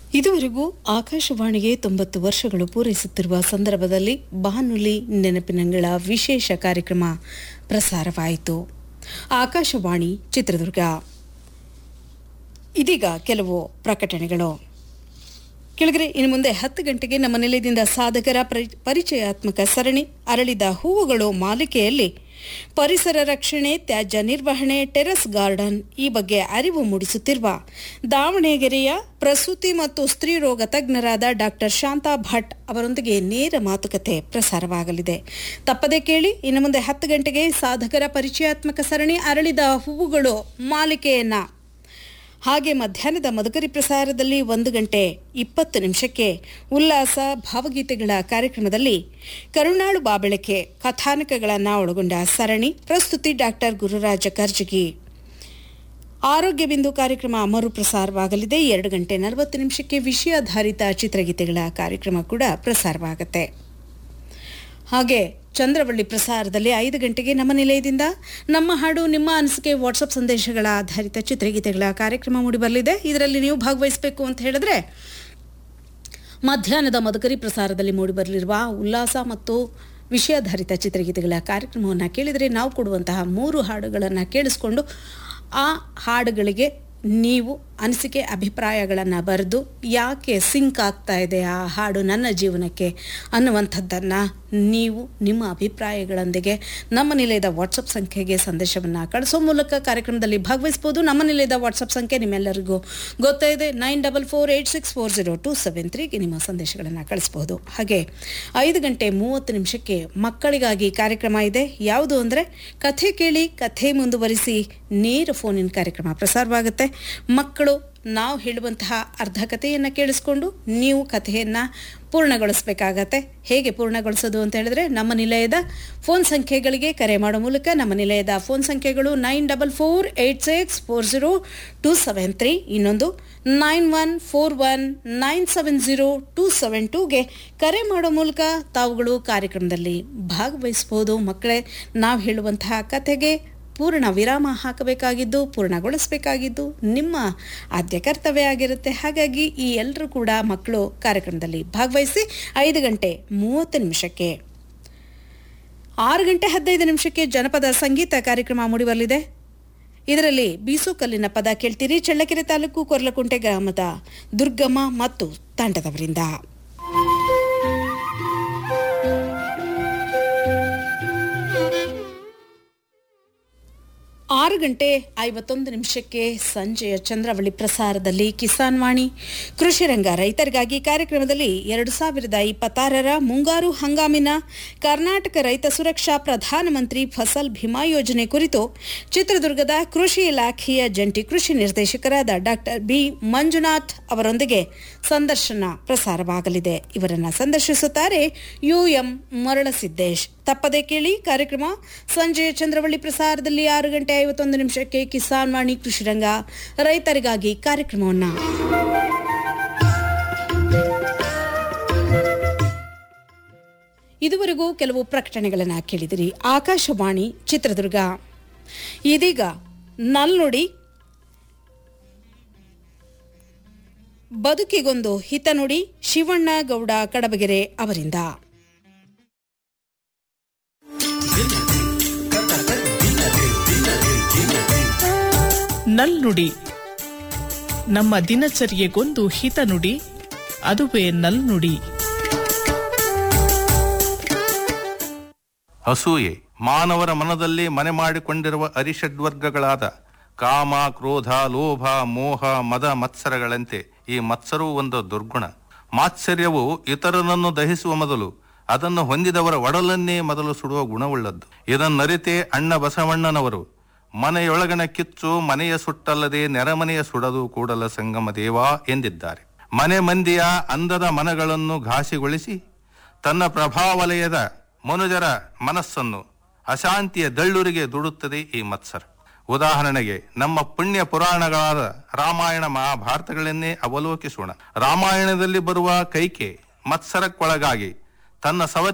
ಇದುವರೆಗೂ ಆಕಾಶವಾಣಿಗೆ ತೊಂಬತ್ತು ವರ್ಷಗಳು ಪೂರೈಸುತ್ತಿರುವ ಸಂದರ್ಭದಲ್ಲಿ ಬಾನುಲಿ ನೆನಪಿನಂಗಳ ವಿಶೇಷ ಕಾರ್ಯಕ್ರಮ ಪ್ರಸಾರವಾಯಿತು ಆಕಾಶವಾಣಿ ಚಿತ್ರದುರ್ಗ ಇದೀಗ ಕೆಲವು ಪ್ರಕಟಣೆಗಳು ಕೆಳಗರೆ ಇನ್ನು ಮುಂದೆ ಹತ್ತು ಗಂಟೆಗೆ ನಮ್ಮ ನಿಲಯದಿಂದ ಸಾಧಕರ ಪರಿ- ಪರಿಚಯಾತ್ಮಕ ಸರಣಿ ಅರಳಿದ ಹೂವುಗಳು ಮಾಲಿಕೆಯಲ್ಲಿ ಪರಿಸರ ರಕ್ಷಣೆ ತ್ಯಾಜ್ಯ ನಿರ್ವಹಣೆ ಟೆರೆಸ್ ಗಾರ್ಡನ್ ಈ ಬಗ್ಗೆ ಅರಿವು ಮೂಡಿಸುತ್ತಿರುವ ದಾವಣಗೆರೆಯ ಪ್ರಸೂತಿ ಮತ್ತು ಸ್ತ್ರೀರೋಗ ತಜ್ಞರಾದ ಡಾಕ್ಟರ್ ಶಾಂತಾ ಭಟ್ ಅವರೊಂದಿಗೆ ನೇರ ಮಾತುಕತೆ ಪ್ರಸಾರವಾಗಲಿದೆ ತಪ್ಪದೆ ಕೇಳಿ ಇನ್ನು ಮುಂದೆ ಹತ್ತು ಗಂಟೆಗೆ ಸಾಧಕರ ಪರಿಚಯಾತ್ಮಕ ಸರಣಿ ಅರಳಿದ ಹೂವುಗಳು ಮಾಲಿಕೆಯನ್ನ ಹಾಗೆ ಮಧ್ಯಾಹ್ನದ ಮಧುಕರಿ ಪ್ರಸಾರದಲ್ಲಿ ಒಂದು ಗಂಟೆ ಇಪ್ಪತ್ತು ನಿಮಿಷಕ್ಕೆ ಉಲ್ಲಾಸ ಭಾವಗೀತೆಗಳ ಕಾರ್ಯಕ್ರಮದಲ್ಲಿ ಕರುಣಾಳು ಬಾಬೆಳಕೆ ಕಥಾನಕಗಳನ್ನು ಒಳಗೊಂಡ ಸರಣಿ ಪ್ರಸ್ತುತಿ ಡಾಕ್ಟರ್ ಗುರುರಾಜ ಕರ್ಜಗಿ ಆರೋಗ್ಯ ಬಿಂದು ಕಾರ್ಯಕ್ರಮ ಮರುಪ್ರಸಾರವಾಗಲಿದೆ ಎರಡು ಗಂಟೆ ನಲವತ್ತು ನಿಮಿಷಕ್ಕೆ ವಿಷಯಾಧಾರಿತ ಚಿತ್ರಗೀತೆಗಳ ಕಾರ್ಯಕ್ರಮ ಕೂಡ ಪ್ರಸಾರವಾಗುತ್ತೆ ಹಾಗೆ ಚಂದ್ರವಳ್ಳಿ ಪ್ರಸಾರದಲ್ಲಿ ಐದು ಗಂಟೆಗೆ ನಮ್ಮ ನಿಲಯದಿಂದ ನಮ್ಮ ಹಾಡು ನಿಮ್ಮ ಅನಿಸಿಕೆ ವಾಟ್ಸಪ್ ಸಂದೇಶಗಳ ಆಧಾರಿತ ಚಿತ್ರಗೀತೆಗಳ ಕಾರ್ಯಕ್ರಮ ಮೂಡಿಬರಲಿದೆ ಇದರಲ್ಲಿ ನೀವು ಭಾಗವಹಿಸಬೇಕು ಅಂತ ಹೇಳಿದ್ರೆ ಮಧ್ಯಾಹ್ನದ ಮದಕರಿ ಪ್ರಸಾರದಲ್ಲಿ ಮೂಡಿಬರಲಿರುವ ಉಲ್ಲಾಸ ಮತ್ತು ವಿಷಯಾಧಾರಿತ ಚಿತ್ರಗೀತೆಗಳ ಕಾರ್ಯಕ್ರಮವನ್ನು ಕೇಳಿದರೆ ನಾವು ಕೊಡುವಂತಹ ಮೂರು ಹಾಡುಗಳನ್ನು ಕೇಳಿಸ್ಕೊಂಡು ಆ ಹಾಡುಗಳಿಗೆ ನೀವು ಅನಿಸಿಕೆ ಅಭಿಪ್ರಾಯಗಳನ್ನು ಬರೆದು ಯಾಕೆ ಸಿಂಕ್ ಆಗ್ತಾ ಇದೆ ಆ ಹಾಡು ನನ್ನ ಜೀವನಕ್ಕೆ ಅನ್ನುವಂಥದ್ದನ್ನು ನೀವು ನಿಮ್ಮ ಅಭಿಪ್ರಾಯಗಳೊಂದಿಗೆ ನಮ್ಮ ನಿಲಯದ ವಾಟ್ಸಪ್ ಸಂಖ್ಯೆಗೆ ಸಂದೇಶವನ್ನು ಕಳಿಸೋ ಮೂಲಕ ಕಾರ್ಯಕ್ರಮದಲ್ಲಿ ಭಾಗವಹಿಸ್ಬೋದು ನಮ್ಮ ನಿಲಯದ ವಾಟ್ಸಪ್ ಸಂಖ್ಯೆ ನಿಮ್ಮೆಲ್ಲರಿಗೂ ಗೊತ್ತೇ ಇದೆ nine double four eight six four zero two seven ತ್ರೀಗೆ ನಿಮ್ಮ ಸಂದೇಶಗಳನ್ನು ಕಳಿಸ್ಬೋದು ಹಾಗೆ ಐದು ಗಂಟೆ ಮೂವತ್ತು ನಿಮಿಷಕ್ಕೆ ಮಕ್ಕಳಿಗಾಗಿ ಕಾರ್ಯಕ್ರಮ ಇದೆ ಯಾವುದು ಅಂದರೆ ಕಥೆ ಕೇಳಿ ಕಥೆ ಮುಂದುವರಿಸಿ ನೇರ ಫೋನಿನ ಕಾರ್ಯಕ್ರಮ ಪ್ರಸಾರವಾಗುತ್ತೆ ಮಕ್ಕಳು ನಾವು ಹೇಳುವಂತಹ ಅರ್ಧ ಕಥೆಯನ್ನು ಕೇಳಿಸ್ಕೊಂಡು ನೀವು ಕಥೆಯನ್ನು ಪೂರ್ಣಗೊಳಿಸಬೇಕಾಗತ್ತೆ ಹೇಗೆ ಪೂರ್ಣಗೊಳಿಸೋದು ಅಂತ ಹೇಳಿದ್ರೆ ನಮ್ಮ ನಿಲಯದ ಫೋನ್ ಸಂಖ್ಯೆಗಳಿಗೆ ಕರೆ ಮಾಡೋ ಮೂಲಕ ನಮ್ಮ ನಿಲಯದ ಫೋನ್ ಸಂಖ್ಯೆಗಳು nine double four eight six four zero two seven three ಇನ್ನೊಂದು nine one four one nine seven zero two seven ಟೂಗೆ ಕರೆ ಮಾಡೋ ಮೂಲಕ ತಾವುಗಳು ಕಾರ್ಯಕ್ರಮದಲ್ಲಿ ಭಾಗವಹಿಸ್ಬೋದು ಮಕ್ಕಳೇ ನಾವು ಹೇಳುವಂತಹ ಕಥೆಗೆ ಪೂರ್ಣ ವಿರಾಮ ಹಾಕಬೇಕಾಗಿದ್ದು ಪೂರ್ಣಗೊಳಿಸಬೇಕಾಗಿದ್ದು ನಿಮ್ಮ ಆದ್ಯ ಕರ್ತವ್ಯ ಆಗಿರುತ್ತೆ ಹಾಗಾಗಿ ಈ ಎಲ್ಲರೂ ಕೂಡ ಮಕ್ಕಳು ಕಾರ್ಯಕ್ರಮದಲ್ಲಿ ಭಾಗವಹಿಸಿ ಐದು ಗಂಟೆ ಮೂವತ್ತು ನಿಮಿಷಕ್ಕೆ ಆರು ಗಂಟೆ ಹದಿನೈದು ನಿಮಿಷಕ್ಕೆ ಜನಪದ ಸಂಗೀತ ಕಾರ್ಯಕ್ರಮ ಮೂಡಿಬರಲಿದೆ ಇದರಲ್ಲಿ ಬೀಸುಕಲ್ಲಿನ ಪದ ಕೇಳ್ತೀರಿ ಚಳ್ಳಕೆರೆ ತಾಲೂಕು ಕೊರ್ಲಕುಂಟೆ ಗ್ರಾಮದ ದುರ್ಗಮ್ಮ ಮತ್ತು ತಂಡದವರಿಂದ ಆರು ಗಂಟೆ ಐವತ್ತೊಂದು ನಿಮಿಷಕ್ಕೆ ಸಂಜೆಯ ಚಂದ್ರವಳ್ಳಿ ಪ್ರಸಾರದಲ್ಲಿ ಕಿಸಾನ್ ವಾಣಿ ಕೃಷಿ ರಂಗ ರೈತರಿಗಾಗಿ ಕಾರ್ಯಕ್ರಮದಲ್ಲಿ ಎರಡು ಸಾವಿರದ ಇಪ್ಪತ್ತಾರರ ಮುಂಗಾರು ಹಂಗಾಮಿನ ಕರ್ನಾಟಕ ರೈತ ಸುರಕ್ಷಾ ಪ್ರಧಾನಮಂತ್ರಿ ಫಸಲ್ ಭೀಮಾ ಯೋಜನೆ ಕುರಿತು ಚಿತ್ರದುರ್ಗದ ಕೃಷಿ ಇಲಾಖೆಯ ಜಂಟಿ ಕೃಷಿ ನಿರ್ದೇಶಕರಾದ ಡಾಕ್ಟರ್ ಬಿ ಮಂಜುನಾಥ್ ಅವರೊಂದಿಗೆ ಸಂದರ್ಶನ ಪ್ರಸಾರವಾಗಲಿದೆ ಇವರನ್ನ ಸಂದರ್ಶಿಸುತ್ತಾರೆ ಯುಎಂ ಮರಳಸಿದ್ದೇಶ್ ತಪ್ಪದೆ ಕೇಳಿ ಕಾರ್ಯಕ್ರಮ ಸಂಜೆ ಚಂದ್ರವಳ್ಳಿ ಪ್ರಸಾರದಲ್ಲಿ ಆರು ಗಂಟೆ ಐವತ್ತೊಂದು ನಿಮಿಷಕ್ಕೆ ಕಿಸಾನ್ ವಾಣಿ ಕೃಷಿ ರಂಗ ರೈತರಿಗಾಗಿ ಕಾರ್ಯಕ್ರಮವನ್ನ ಇದುವರೆಗೂ ಕೆಲವು ಪ್ರಕಟಣೆಗಳನ್ನು ಕೇಳಿದಿರಿ ಆಕಾಶವಾಣಿ ಚಿತ್ರದುರ್ಗ ಇದೀಗ ನಲ್ನುಡಿ ಬದುಕಿಗೊಂದು ಹಿತನುಡಿ ಶಿವಣ್ಣ ಗೌಡ ಕಡಬಗೆರೆ ಅವರಿಂದ ನಲ್ನುಡಿ ನಮ್ಮ ದಿನಚರಿಯೆಗೊಂದು ಹಿತನುಡಿ ಅದುವೇ ನಲ್ನುಡಿ ಅಸೂಯೆ ಮಾನವರ ಮನದಲ್ಲಿ ಮನೆ ಮಾಡಿಕೊಂಡಿರುವ ಅರಿಷಡ್ವರ್ಗಗಳಾದ ಕಾಮ ಕ್ರೋಧ ಲೋಭ ಮೋಹ ಮದ ಮತ್ಸರಗಳಂತೆ ಈ ಮತ್ಸರವೂ ಒಂದು ದುರ್ಗುಣ ಮಾತ್ಸರ್ಯವು ಇತರರನ್ನು ದಹಿಸುವ ಮೊದಲು ಅದನ್ನು ಹೊಂದಿದವರ ಒಡಲನ್ನೇ ಮೊದಲು ಸುಡುವ ಗುಣವುಳ್ಳದ್ದು ಇದನ್ನರಿತೇ ಅಣ್ಣ ಬಸವಣ್ಣನವರು ಮನೆಯೊಳಗಣ ಕಿಚ್ಚು ಮನೆಯ ಸುಟ್ಟಲ್ಲದೆ ನೆರೆಮನೆಯ ಸುಡದು ಕೂಡಲ ಸಂಗಮ ದೇವ ಎಂದಿದ್ದಾರೆ ಮನೆ ಮಂದಿಯ ಅಂದದ ಮನಗಳನ್ನು ಘಾಸಿಗೊಳಿಸಿ ತನ್ನ ಪ್ರಭಾವಲಯದ ಮನುಜರ ಮನಸ್ಸನ್ನು ಅಶಾಂತಿಯ ದಳ್ಳುರಿಗೆ ದುಡುತ್ತದೆ ಈ ಮತ್ಸರ ಉದಾಹರಣೆಗೆ ನಮ್ಮ ಪುಣ್ಯ ಪುರಾಣಗಳಾದ ರಾಮಾಯಣ ಮಹಾಭಾರತಗಳನ್ನೇ ಅವಲೋಕಿಸೋಣ ರಾಮಾಯಣದಲ್ಲಿ ಬರುವ ಕೈಕೆ ಮತ್ಸರಕ್ಕೊಳಗಾಗಿ ತನ್ನ ಸವ